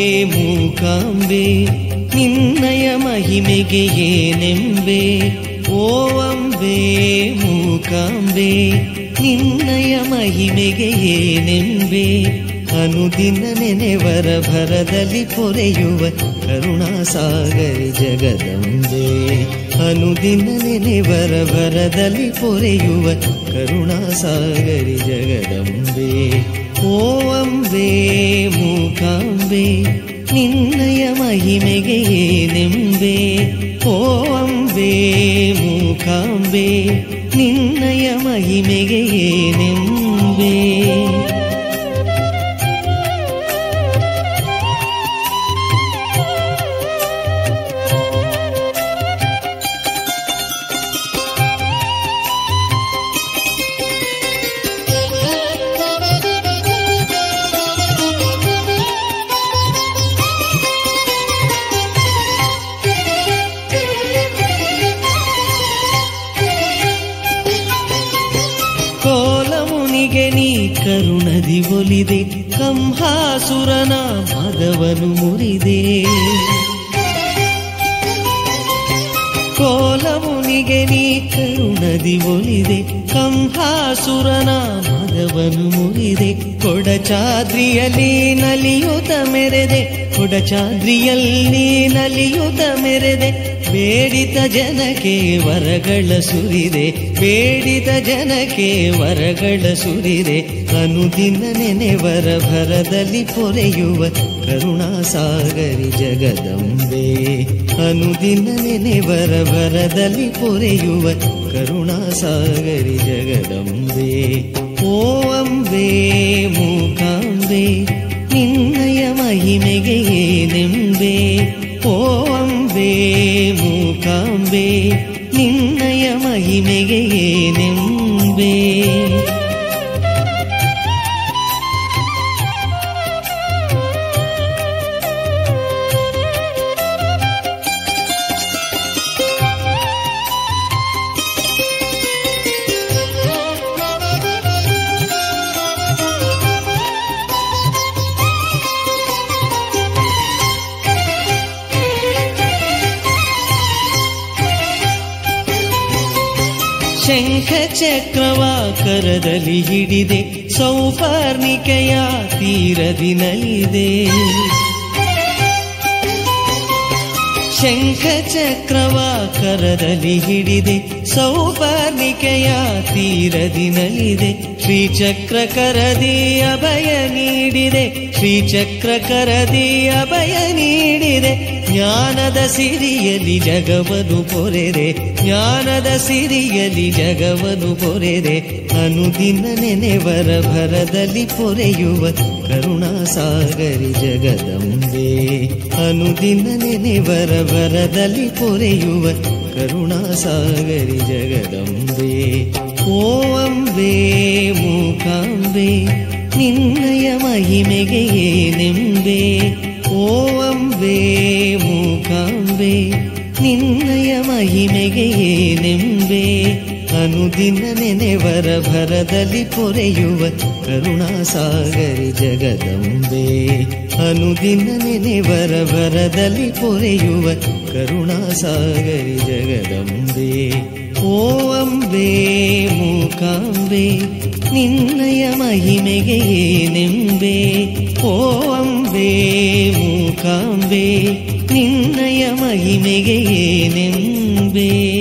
ಮೂಕಾಂಬೆ ನಿನ್ನಯ ಮಹಿಮೆಗೆ ಏನೆಂಬೆ ಓ ಅಂಬೆ ಮೂಕಾಂಬೆ ನಿನ್ನಯ ಮಹಿಮೆಗೆ ಏನೆಂಬೆ ಅನುದಿನ ನೆನೆವರ ಭರದಲ್ಲಿ ಪೊರೆಯುವ ಕರುಣಾಸಾಗರಿ ಜಗದಂಬೆ ಅನುದಿನ ನೆನೆವರ ಭರದಲ್ಲಿ ಪೊರೆಯುವ ಕರುಣಾಸಾಗರಿ ಜಗದಂಬೆ ಓ ಅಂಬೆ ಮೂಕಾಂಬೆ ನಿನ್ನಯ ಮಹಿಮೆಗೆ ಏನೆಂಬೆ ಓ ಅಂಬೆ ಮೂಕಾಂಬೆ ನಿನ್ನಯ ಮಹಿಮೆಗೆ ಏನೆಂಬೆ ಕೋಲಮುನಿಗೆ ನೀ ಕರುಣದಿ ಒಲಿದೆ ಕಂಹಾಸುರನ ಮದವನು ಮುರಿದೆ ಕೋಲಮುನಿಗೆ ನೀ ಕರುಣದಿ ಒಲಿದೆ ಕಂಹಾಸುರನ ಮದವನು ಮುರಿದೆ ಕೊಡಚಾದ್ರಿಯಲ್ಲಿ ನಲಿಯುತ ಮೆರೆದೆ ಕೊಡಚಾದ್ರಿಯಲ್ಲಿ ನಲಿಯುತ ಮೆರೆದೆ ಬೇಡಿತ ಜನಕ್ಕೆ ವರಗಳ ಸುರಿದೆ ಬೇಡಿತ ಜನಕ್ಕೆ ವರಗಳ ಸುರಿದೆ ಅನುದಿನ ನೆನೆವರ ಭರದಲ್ಲಿ ಪೊರೆಯುವ ಕರುಣಾಸಾಗರಿ ಜಗದಂಬೆ ಅನುದಿನ ನೆನೆವರ ಭರದಲ್ಲಿ ಪೊರೆಯುವ ಕರುಣಾಸಾಗರಿ ಜಗದಂಬೆ ಓ ಅಂಬೆ ಮೂಕಾಂಬೆ ನಿನ್ನಯ ಮಹಿಮೆಗೆ ಏನೆಂಬೆ ಓ ಅಂಬೆ ಮೂಕಾಂಬೆ ನಿನ್ನಯ ಮಹಿಮೆಗೆ ಏನೆಂಬೆ ಶಂಖ ಚಕ್ರವ ಕರದಲ್ಲಿ ಹಿಡಿದೆ ಸೌಪರ್ಣಿಕೆಯ ತೀರದಿ ನಲಿದೆ ಶಂಖ ಚಕ್ರವ ಕರದಲ್ಲಿ ಹಿಡಿದೆ ಸೌಪರ್ಣಿಕೆಯ ತೀರದಿ ನಲಿದೆ ಶ್ರೀಚಕ್ರ ಕರದಿ ಅಭಯ ನೀಡಿದೆ ಶ್ರೀಚಕ್ರ ಕರದಿ ಅಭಯ ನೀಡಿದೆ ಜ್ಞಾನದ ಸಿರಿಯಲಿ ಜಗವನು ಪೊರೆದೆ ಜ್ಞಾನದ ಸಿರಿಯಲಿ ಜಗವನು ಪೊರೆದೆ ಅನುದಿನ ನೆನೆವರ ಭರದಲ್ಲಿ ಪೊರೆಯುವ ಕರುಣಾಸಾಗರಿ ಜಗದಂಬೆ ಅನುದಿನ ನೆನೆವರ ಭರದಲ್ಲಿ ಪೊರೆಯುವ ಕರುಣಾಸಾಗರಿ ಜಗದಂಬೆ ಓ ಅಂಬೆ ಮೂಕಾಂಬೆ ನಿನ್ನಯ ಮಹಿಮೆಗೆ ಏನೆಂಬೆ ಓ ಅಂಬೆ ಮೂಕಾಂಬೆ ನಿನ್ನಯ ಮಹಿಮೆಗೆ ಏನೆಂಬೆ ಅನುದಿನ ನೆನೆವರ ಭರದಲ್ಲಿ ಪೊರೆಯುವ ಕರುಣಾಸಾಗರಿ ಜಗದಂಬೆ ಅನುದಿನ ನೆನೆವರ ಭರದಲ್ಲಿ ಪೊರೆಯುವ ಕರುಣಾಸಾಗರಿ ಜಗದಂಬೆ ಓ ಅಂಬೆ ಮೂಕಾಂಬೆ ನಿನ್ನಯ ಮಹಿಮೆಗೆ ಏನೆಂಬೆ ಓ ಅಂಬೆ ಮೂಕಾಂಬೆ ನಿನ್ನಯ ಮಹಿಮೆಗೆ ಏನೆಂಬೆ